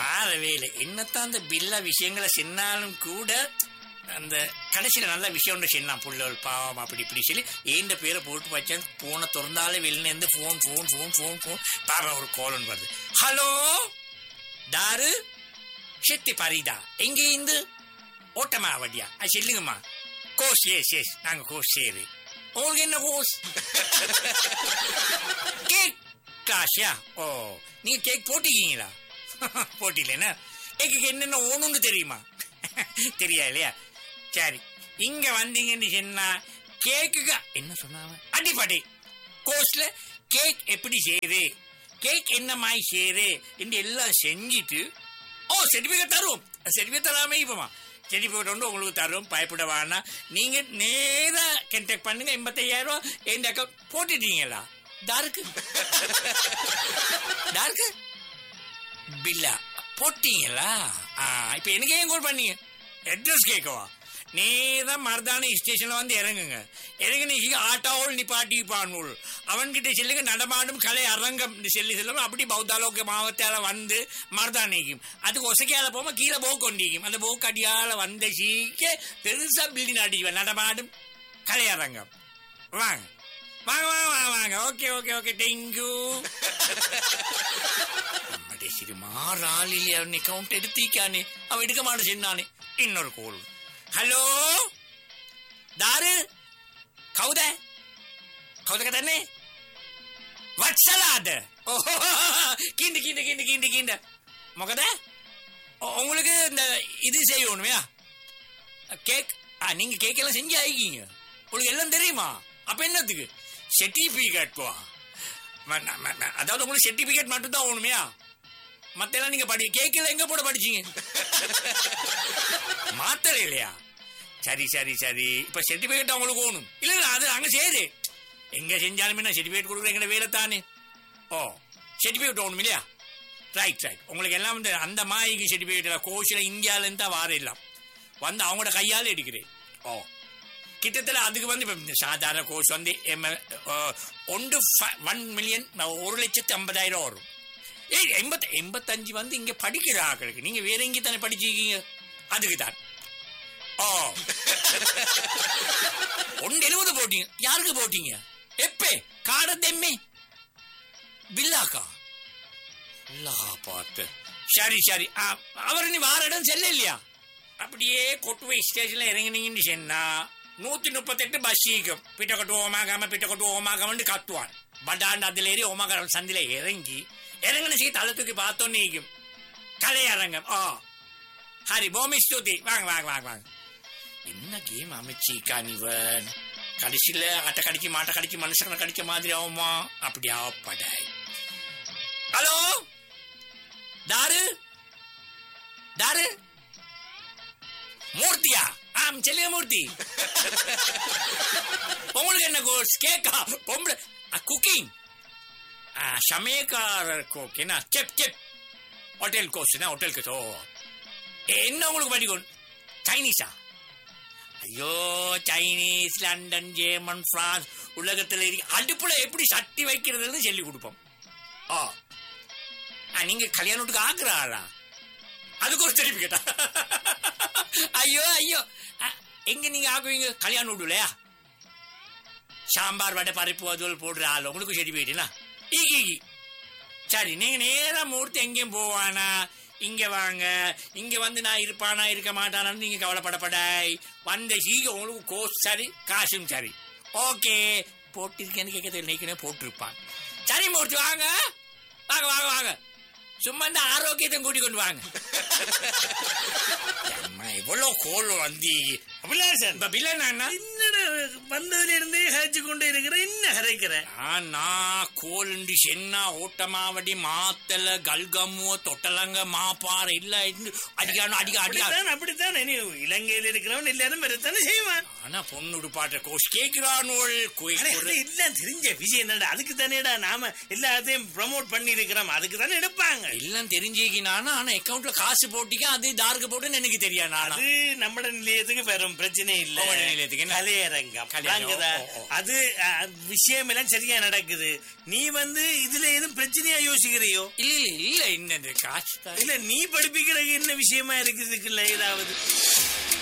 வார வேலை என்னத்தான் அந்த பில்லா விஷயங்களை சொன்னாலும் கூட அந்த கடைசியில நல்ல விஷயம் ஒன்று சொன்னான் புள்ளல் பாவம் அப்படி இப்படி சொல்லி ஏண்ட பேரை போட்டு வச்சேன் போனை திறந்தாலே வெளிலேருந்து phone phone phone phone phone பாரு ஒரு கோலன் வருது ஹலோ தாரு ಶೆಟ್ಟಿ ಪರೀದಾ எங்கே இருந்து ஓட்டமா வட்டியா அது சொல்லுங்கம்மா கோஸ் எஸ் எஸ் நாங்க கோஸ் சேரு உங்களுக்கு என்ன கோஸ் கேக் காஷா ஓ நீங்க கேக் போட்டிருக்கீங்களா போட்டியில்லைன்னா கேக்கு என்னென்ன ஓணுன்னு தெரியுமா தெரியா இல்லையா சரி இங்க வந்தீங்கன்னு சொன்னா கேக்குக்கு என்ன சொன்னாங்க அடிப்படை கோஸ்ல கேக் எப்படி செய்யுது கேக் என்ன மாதிரி செய்யுது என்று எல்லாம் செஞ்சுட்டு ஓ சர்டிபிகேட் தருவோம் சர்டிபிகேட் தராம இப்பமா சர்டிபிகேட் வந்து உங்களுக்கு தருவோம் பயப்பட வேணாம் நீங்க நேரா கண்டக்ட் பண்ணுங்க எண்பத்தையாயிரம் ரூபாய் என் அக்கௌண்ட் போட்டுட்டீங்களா தாருக்கு தாருக்கு பில்லா போட்டீங்களா ஆ இப்போ எனக்கு ஏன் கால் பண்ணீங்க அட்ரஸ் கேட்கவா நேரா மருதானி ஸ்டேஷன்ல வந்து இறங்குங்க இறங்கி ஆட்டோவில் நிப்பாட்டிப்பானுள் அவன்கிட்ட சொல்லுங்க நடமாடும் கலை அரங்கம் சொல்லி சொல்லுவோம் அப்படி பௌத்தாலோக மாவட்டால வந்து மருதானிக்கும் அதுக்கு ஒசைக்கால போக கீழே போக கொண்டிக்கும் அந்த போக்கு அடியால வந்த சீக்க பெருசா பில்டிங் அடிக்குவேன் நடமாடும் கலை அரங்கம் வாங்க வாங்க வாங்க வாங்க வாங்க ஓகே ஓகே ஓகே தேங்க்யூ நம்முடைய சிறு மாறாளில் அவன் அக்கௌண்ட் எடுத்திக்கானே அவன் எடுக்க மாட்டேன் சொன்னானே இன்னொரு கோல் ஹலோ தாரு கவுத கவுத கதனே வட்சலாத கீண்டு கீண்டு கீண்டு கீண்டு கீண்டு முகத உ- உங்களுக்கு இந்த இது செய்யணுமையா கேக் ஆ நீங்க கேக் எல்லாம் செஞ்சு ஆயிக்கீங்க உங்களுக்கு எல்லாம் தெரியுமா அப்ப என்னத்துக்கு சர்டிபிகேட் போ ம- ம- ம- ம- அதாவது உங்களுக்கு சர்டிபிகேட் மட்டும் தான் ஆகணுமையா மத்த எல்லாம் நீங்க படி கேக்கல எங்க போட படிச்சீங்க மாத்தல இல்லையா சரி சரி சரி இப்ப சர்டிபிகேட் உங்களுக்கு ஓணும் இல்ல இல்ல அது அங்க சேரு எங்க செஞ்சாலுமே நான் சர்டிபிகேட் கொடுக்குற எங்க வேலை தானே ஓ சர்டிபிகேட் ஓணும் இல்லையா ரைட் ரைட் உங்களுக்கு எல்லாம் வந்து அந்த மாய்க்கு சர்டிபிகேட் கோச்சில் இந்தியால இருந்து தான் வார எல்லாம் வந்து அவங்களோட கையால எடுக்கிறேன் ஓ கிட்டத்தட்ட அதுக்கு வந்து இப்ப இந்த சாதாரண கோர்ஸ் வந்து எம்- அஹ், ஒன்று ஒன் மில்லியன் ஒரு லட்சத்து ஐம்பதாயிரம் வரும் ஏய் எண்பத்தி எண்பத்தஞ்சு வந்து இங்க படிக்கிற ஆக்களுக்கு நீங்க வேற எங்கே தானே படிச்சிருக்கீங்க அதுக்கு தான் ஓ ஒன்று எழுபது போட்டீங்க யாருக்கு போட்டீங்க எப்பே காடத்தெம்மே பில்லாக்கா இல்லா பார்த்து சரி சரி ஆ, அவர் நீ வார இடம் செல்ல இல்லையா அப்படியே கொட்டுவை ஸ்டேஷன்ல இறங்கினீங்கன்னு சொன்னா நூத்தி முப்பத்தெட்டு பஸ் ஈக்கும் பிட்ட கொட்டு ஓமாகாம பிட்ட கொட்டு ஓமாகாமன்னு கத்துவான் பட்டாண்டு அதுல ஏறி ஓமாகாரம் சந்தில இறங்கி இறங்கின சீ தலை தூக்கி பார்த்தோன்னு ஈக்கும் கலை அரங்கம் ஓ ஹரி பூமி ஸ்துதி வாங்க வாங்க வாங்க வாங்க என்ன கேம் அமைச்சிக்கான் இவன் கடைசியில அட்டை கடிக்க மாட்டை கடிக்க மனுஷனை கடிக்க மாதிரி ஆகுமா அப்படி ஆவப்படாய் ஹலோ தாரு தாரு மூர்த்தியா ஆம் செல்லிய மூர்த்தி உங்களுக்கு என்ன கோர்ஸ் கேக்கா பொம்பளை குக்கிங் சமயக்காரருக்கு ஓகேனா செப் செப் ஹோட்டல் கோர்ஸ்னா ஹோட்டல் கோர்ஸ் ஓ என்ன உங்களுக்கு படிக்கணும் சைனீஸா ஐயோ சைனீஸ் லண்டன் ஜெர்மன் பிரான்ஸ் உலகத்தில் இருக்கு அடுப்புல எப்படி சட்டி வைக்கிறதுன்னு சொல்லி கொடுப்போம் ஓ ஆ, நீங்க கல்யாணத்துக்கு ஆக்குற ஆளா அதுக்கு ஒரு சர்டிபிகேட்டா ஐயோ ஐயோ அ, எங்க நீங்க ஆக்குவீங்க கல்யாணம் விடுலையா சாம்பார் வடை பருப்பு அதுவல் போடுற ஆள் உங்களுக்கு சர்டிபிகேட்டுனா ஈகி ஈகி சரி நீங்க நேரா மூர்த்தி எங்கேயும் போவானா இங்க வாங்க இங்க வந்து நான் இருப்பானா இருக்க மாட்டானான்னு நீங்க கவலைப்படப்படாய் வந்த சீக உங்களுக்கு கோஸ் சரி காசும் சரி ஓகே போட்டிருக்கேன்னு கேட்க நினைக்கிறேன் போட்டிருப்பான் சரி மூர்த்தி வாங்க வாங்க வாங்க வாங்க சும்மா இந்த ஆரோக்கியத்தை கூட்டி கொண்டு வாங்க அம்மா, இவ்வளவு கோல் வந்து அபிலாசன் இப்ப பிள்ளை நான் என்னடா வந்ததுல இருந்தே ஹேச்சு கொண்டே இருக்கிற என்ன ஹரைக்கிற ஆனா கோலுண்டு சென்னா ஓட்டமாவடி மாத்தல கல்கம்மு தொட்டலங்க மாப்பாறை இல்ல இருந்து அடிக்கானு அடிக்க அடிக்க அப்படித்தான் அப்படித்தான் நீ இலங்கையில் இருக்கிறவன் எல்லாரும் வரத்தானே செய்வான் ஆனா பொண்ணுடு பாட்ட கோஷ் கேக்குறானோள் அடே, அது எல்லாம் தெரிஞ்ச விஷயம் தானே அதுக்கு தானேடா நாம எல்லாத்தையும் ப்ரமோட் பண்ணி இருக்கிறோம் அதுக்கு தானே எடுப்பாங்க எல்லாம் தெரிஞ்சுக்கினானா ஆனா அக்கவுண்ட்ல காசு போட்டிக்க அது டார்க்கு போட்டுன்னு எனக்கு தெரியா நானா அது நம்ம நிலையத்துக்கு வெறும் பிரச்சனை இல்ல உங்களோட நிலையத்துக்கு என்ன? கலையரங்கம் கலையரங்கம், வாங்குதா? ஓ, ஓ. அது அஹ், விஷயம் எல்லாம் சரியா நடக்குது நீ வந்து இதுல எதுவும் பிரச்சனையா யோசிக்கிறியோ இல்ல இல்ல இல்ல இந்த காசு தான் இல்ல நீ படிப்பிக்கிற என்ன விஷயமா இருக்குதுக்குல்ல ஏதாவது